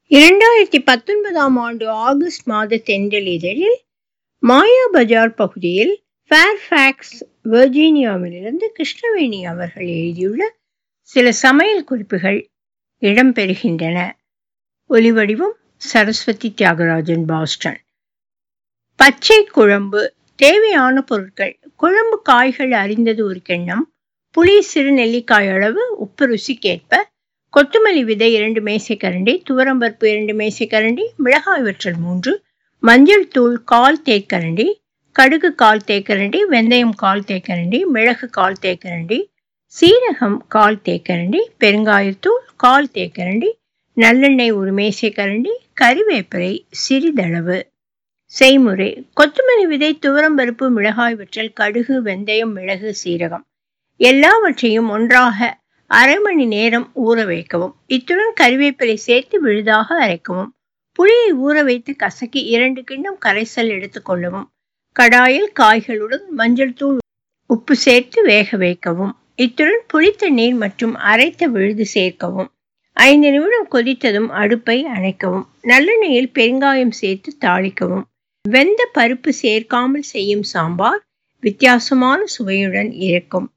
இரண்டாயிரத்தி பத்தொன்பதாம் ஆண்டு ஆகஸ்ட் மாத தென்றல் இதழில் மாயா பஜார் பகுதியில் ஃபேர்ஃபேக்ஸ் வெர்ஜீனியாவிலிருந்து கிருஷ்ணவேணி அவர்கள் எழுதியுள்ள சில சமையல் குறிப்புகள் இடம்பெறுகின்றன ஒலிவடிவம் சரஸ்வதி தியாகராஜன் பாஸ்டன் பச்சை குழம்பு தேவையான பொருட்கள் குழம்பு காய்கள் அறிந்தது ஒரு கிண்ணம் புளி சிறு நெல்லிக்காய் அளவு உப்பு ருசிக்கேற்ப கொத்தமல்லி விதை இரண்டு மேசைக்கரண்டி துவரம்பருப்பு இரண்டு மேசைக்கரண்டி மிளகாய் வற்றல் மூன்று மஞ்சள் தூள் கால் தேக்கரண்டி கடுகு கால் தேக்கரண்டி வெந்தயம் கால் தேக்கரண்டி மிளகு கால் தேக்கரண்டி சீரகம் கால் தேக்கரண்டி பெருங்காயத்தூள் கால் தேக்கரண்டி நல்லெண்ணெய் ஒரு மேசைக்கரண்டி கறிவேப்பிலை சிறிதளவு செய்முறை கொத்தமல்லி விதை துவரம்பருப்பு மிளகாய் வற்றல் கடுகு வெந்தயம் மிளகு சீரகம் எல்லாவற்றையும் ஒன்றாக அரை மணி நேரம் ஊற வைக்கவும் இத்துடன் கறிவேப்பிலை சேர்த்து விழுதாக அரைக்கவும் புளியை ஊற வைத்து கசக்கி இரண்டு கிண்ணம் கரைசல் எடுத்துக்கொள்ளவும் கடாயில் காய்களுடன் மஞ்சள் தூள் உப்பு சேர்த்து வேக வைக்கவும் இத்துடன் புளித்த நீர் மற்றும் அரைத்த விழுது சேர்க்கவும் ஐந்து நிமிடம் கொதித்ததும் அடுப்பை அணைக்கவும் நல்லெண்ணெயில் பெருங்காயம் சேர்த்து தாளிக்கவும் வெந்த பருப்பு சேர்க்காமல் செய்யும் சாம்பார் வித்தியாசமான சுவையுடன் இருக்கும்